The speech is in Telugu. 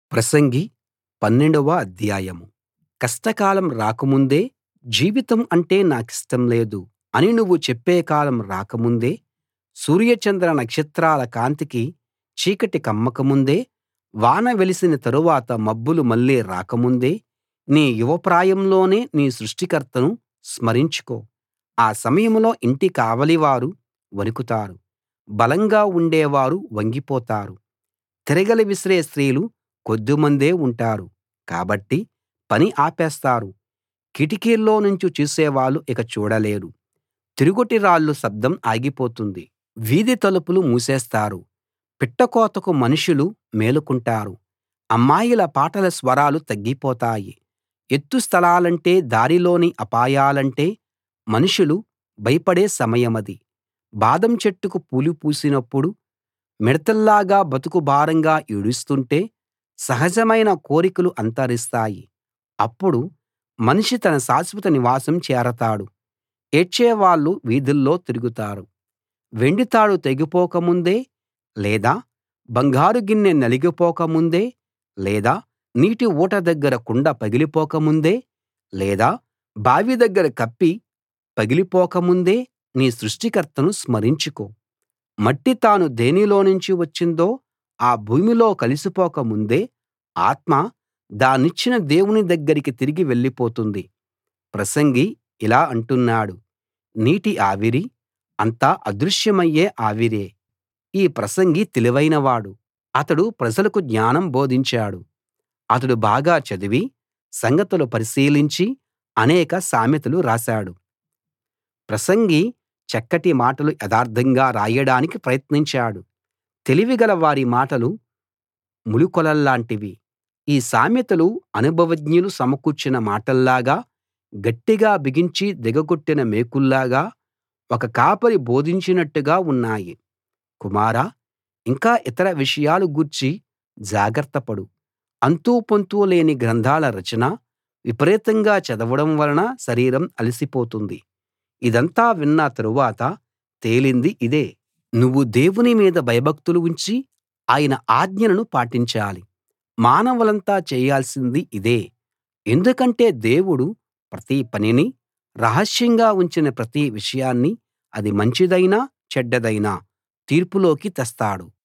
ప్రసంగి పన్నెండవ అధ్యాయం కష్టకాలం రాకముందే జీవితం అంటే నాకిష్టం లేదు అని నువ్వు చెప్పే కాలం రాకముందే సూర్య చంద్ర నక్షత్రాల కాంతికి చీకటి కమ్మకముందే వాన వెలిసిన తరువాత మబ్బులు మళ్ళీ రాకముందే నీ యువప్రాయంలోనే నీ సృష్టికర్తను స్మరించుకో ఆ సమయంలో ఇంటి కావలివారు వణుకుతారు బలంగా ఉండేవారు వంగిపోతారు తిరగలి విసిరే స్త్రీలు కొద్దిమందే ఉంటారు కాబట్టి పని ఆపేస్తారు కిటికీల్లోనుంచి చూసేవాళ్ళు ఇక చూడలేరు తిరుగటి రాళ్ల శబ్దం ఆగిపోతుంది వీధి తలుపులు మూసేస్తారు పిట్టకోతకు మనుషులు మేలుకుంటారు అమ్మాయిల పాటల స్వరాలు తగ్గిపోతాయి ఎత్తు స్థలాలంటే దారిలోని అపాయాలంటే మనుషులు భయపడే సమయమది బాదం చెట్టుకు పూలు పూసినప్పుడు మిడతల్లాగా బతుకు భారంగా ఈడుస్తుంటే సహజమైన కోరికలు అంతరిస్తాయి అప్పుడు మనిషి తన శాశ్వత నివాసం చేరతాడు ఏడ్చేవాళ్ళు వీధుల్లో తిరుగుతారు వెండి తాడు తెగిపోక ముందే లేదా బంగారు గిన్నె నలిగిపోక ముందే లేదా నీటి ఊట దగ్గర కుండ పగిలిపోక ముందే లేదా బావి దగ్గర కప్పి పగిలిపోక ముందే నీ సృష్టికర్తను స్మరించుకో మట్టి తాను దేనిలోనుంచి వచ్చిందో ఆ భూమిలో కలిసిపోక ముందే ఆత్మ దానిచ్చిన దేవుని దగ్గరికి తిరిగి వెళ్ళిపోతుంది ప్రసంగి ఇలా అంటున్నాడు నీటి ఆవిరి అంతా అదృశ్యమయ్యే ఆవిరే ఈ ప్రసంగి తెలివైనవాడు అతడు ప్రజలకు జ్ఞానం బోధించాడు అతడు బాగా చదివి సంగతులు పరిశీలించి అనేక సామెతలు రాశాడు ప్రసంగి చక్కటి మాటలు యథార్థంగా రాయడానికి ప్రయత్నించాడు తెలివిగల వారి మాటలు ములుకొలల్లాంటివి ఈ సామెతలు అనుభవజ్ఞులు సమకూర్చిన మాటల్లాగా గట్టిగా బిగించి దిగగొట్టిన మేకుల్లాగా ఒక కాపరి బోధించినట్టుగా ఉన్నాయి కుమారా ఇంకా ఇతర విషయాలు గూర్చి జాగ్రత్త పడు అంతూ పొంతూ లేని గ్రంథాల రచన విపరీతంగా చదవడం వలన శరీరం అలసిపోతుంది ఇదంతా విన్న తరువాత తేలింది ఇదే నువ్వు దేవుని మీద భయభక్తులు ఉంచి ఆయన ఆజ్ఞలను పాటించాలి మానవులంతా చేయాల్సింది ఇదే ఎందుకంటే దేవుడు ప్రతి పనినీ రహస్యంగా ఉంచిన ప్రతి విషయాన్నీ అది మంచిదైనా చెడ్డదైనా తీర్పులోకి తెస్తాడు